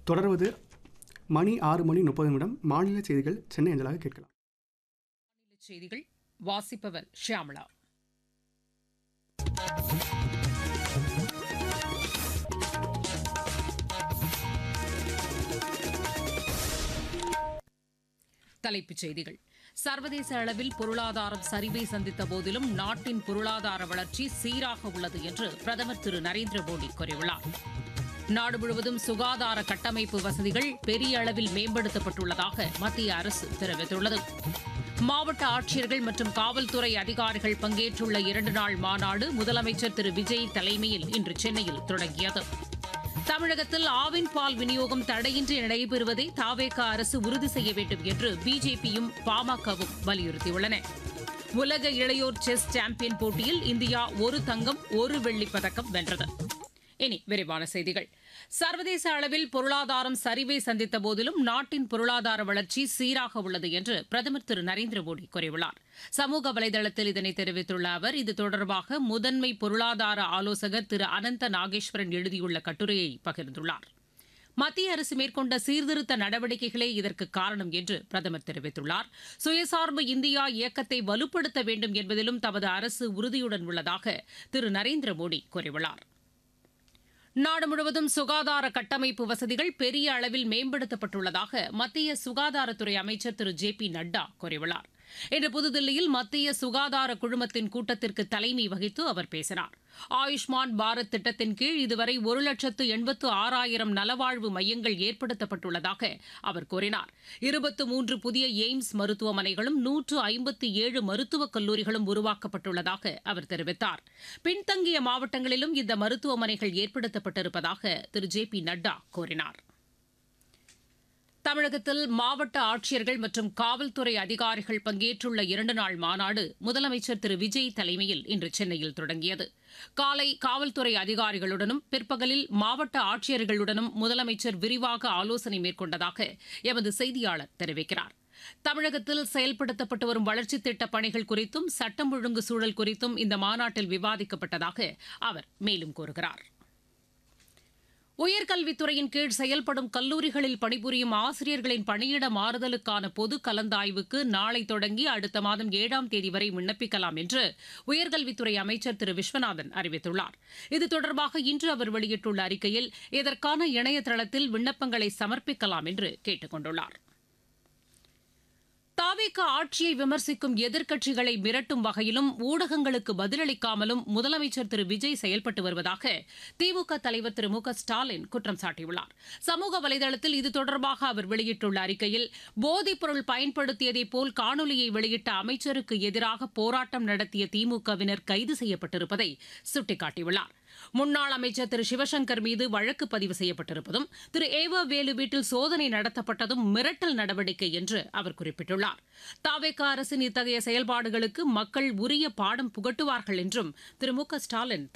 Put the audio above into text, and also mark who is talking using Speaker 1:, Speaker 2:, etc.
Speaker 1: தொடர்வது மணி ஆறு மணி முப்பது நிமிடம் மாநில செய்திகள் சென்னை அஞ்சலாக கேட்கலாம்
Speaker 2: செய்திகள் வாசிப்பவர் ஷியாமளா தலைப்புச் செய்திகள் சர்வதேச அளவில் பொருளாதாரம் சரிவை சந்தித்த போதிலும் நாட்டின் பொருளாதார வளர்ச்சி சீராக உள்ளது என்று பிரதமர் திரு நரேந்திர மோடி கூறியுள்ளார் நாடு முழுவதும் சுகாதார கட்டமைப்பு வசதிகள் பெரிய அளவில் மேம்படுத்தப்பட்டுள்ளதாக மத்திய அரசு தெரிவித்துள்ளது மாவட்ட ஆட்சியர்கள் மற்றும் காவல்துறை அதிகாரிகள் பங்கேற்றுள்ள இரண்டு நாள் மாநாடு முதலமைச்சர் திரு விஜய் தலைமையில் இன்று சென்னையில் தொடங்கியது தமிழகத்தில் ஆவின் பால் விநியோகம் தடையின்றி நடைபெறுவதை தாவேக அரசு உறுதி செய்ய வேண்டும் என்று பிஜேபியும் பாமகவும் வலியுறுத்தியுள்ளன உலக இளையோர் செஸ் சாம்பியன் போட்டியில் இந்தியா ஒரு தங்கம் ஒரு வெள்ளிப் பதக்கம் வென்றது இனி விரிவான செய்திகள் சர்வதேச அளவில் பொருளாதாரம் சரிவை சந்தித்த போதிலும் நாட்டின் பொருளாதார வளர்ச்சி சீராக உள்ளது என்று பிரதமர் திரு நரேந்திர மோடி கூறியுள்ளார் சமூக வலைதளத்தில் இதனை தெரிவித்துள்ள அவர் இது தொடர்பாக முதன்மை பொருளாதார ஆலோசகர் திரு அனந்த நாகேஸ்வரன் எழுதியுள்ள கட்டுரையை பகிர்ந்துள்ளார் மத்திய அரசு மேற்கொண்ட சீர்திருத்த நடவடிக்கைகளே இதற்கு காரணம் என்று பிரதமர் தெரிவித்துள்ளார் சுயசார்பு இந்தியா இயக்கத்தை வலுப்படுத்த வேண்டும் என்பதிலும் தமது அரசு உறுதியுடன் உள்ளதாக திரு நரேந்திர மோடி கூறியுள்ளார் நாடு முழுவதும் சுகாதார கட்டமைப்பு வசதிகள் பெரிய அளவில் மேம்படுத்தப்பட்டுள்ளதாக மத்திய சுகாதாரத்துறை அமைச்சர் திரு ஜே பி நட்டா கூறியுள்ளார் இன்று புதுதில்லியில் மத்திய சுகாதார குழுமத்தின் கூட்டத்திற்கு தலைமை வகித்து அவர் பேசினார் ஆயுஷ்மான் பாரத் திட்டத்தின் கீழ் இதுவரை ஒரு லட்சத்து எண்பத்து ஆறாயிரம் நலவாழ்வு மையங்கள் ஏற்படுத்தப்பட்டுள்ளதாக அவர் கூறினார் இருபத்து மூன்று புதிய எய்ம்ஸ் மருத்துவமனைகளும் நூற்று ஐம்பத்தி ஏழு மருத்துவக் கல்லூரிகளும் உருவாக்கப்பட்டுள்ளதாக அவர் தெரிவித்தார் பின்தங்கிய மாவட்டங்களிலும் இந்த மருத்துவமனைகள் ஏற்படுத்தப்பட்டிருப்பதாக திரு ஜே பி நட்டா கூறினார் தமிழகத்தில் மாவட்ட ஆட்சியர்கள் மற்றும் காவல்துறை அதிகாரிகள் பங்கேற்றுள்ள இரண்டு நாள் மாநாடு முதலமைச்சர் திரு விஜய் தலைமையில் இன்று சென்னையில் தொடங்கியது காலை காவல்துறை அதிகாரிகளுடனும் பிற்பகலில் மாவட்ட ஆட்சியர்களுடனும் முதலமைச்சர் விரிவாக ஆலோசனை மேற்கொண்டதாக எமது செய்தியாளர் தெரிவிக்கிறார் தமிழகத்தில் செயல்படுத்தப்பட்டு வரும் வளர்ச்சித் திட்டப் பணிகள் குறித்தும் சட்டம் ஒழுங்கு சூழல் குறித்தும் இந்த மாநாட்டில் விவாதிக்கப்பட்டதாக அவர் மேலும் கூறுகிறார் உயர்கல்வித்துறையின் கீழ் செயல்படும் கல்லூரிகளில் பணிபுரியும் ஆசிரியர்களின் பணியிட மாறுதலுக்கான பொது கலந்தாய்வுக்கு நாளை தொடங்கி அடுத்த மாதம் ஏழாம் தேதி வரை விண்ணப்பிக்கலாம் என்று உயர்கல்வித்துறை அமைச்சர் திரு விஸ்வநாதன் அறிவித்துள்ளார் இது தொடர்பாக இன்று அவர் வெளியிட்டுள்ள அறிக்கையில் இதற்கான இணையதளத்தில் விண்ணப்பங்களை சமர்ப்பிக்கலாம் என்று கேட்டுக் கொண்டுள்ளார் தாவேக ஆட்சியை விமர்சிக்கும் எதிர்க்கட்சிகளை மிரட்டும் வகையிலும் ஊடகங்களுக்கு பதிலளிக்காமலும் முதலமைச்சர் திரு விஜய் செயல்பட்டு வருவதாக திமுக தலைவர் திரு மு க ஸ்டாலின் குற்றம் சாட்டியுள்ளார் சமூக வலைதளத்தில் இது தொடர்பாக அவர் வெளியிட்டுள்ள அறிக்கையில் போதைப் பொருள் பயன்படுத்தியதைப் போல் காணொலியை வெளியிட்ட அமைச்சருக்கு எதிராக போராட்டம் நடத்திய திமுகவினர் கைது செய்யப்பட்டிருப்பதை சுட்டிக்காட்டியுள்ளார் முன்னாள் அமைச்சர் திரு சிவசங்கர் மீது வழக்கு பதிவு செய்யப்பட்டிருப்பதும் திரு ஏவ வேலு வீட்டில் சோதனை நடத்தப்பட்டதும் மிரட்டல் நடவடிக்கை என்று அவர் குறிப்பிட்டுள்ளார் தாவேக அரசின் இத்தகைய செயல்பாடுகளுக்கு மக்கள் உரிய பாடம் புகட்டுவார்கள் என்றும் திரு மு க ஸ்டாலின்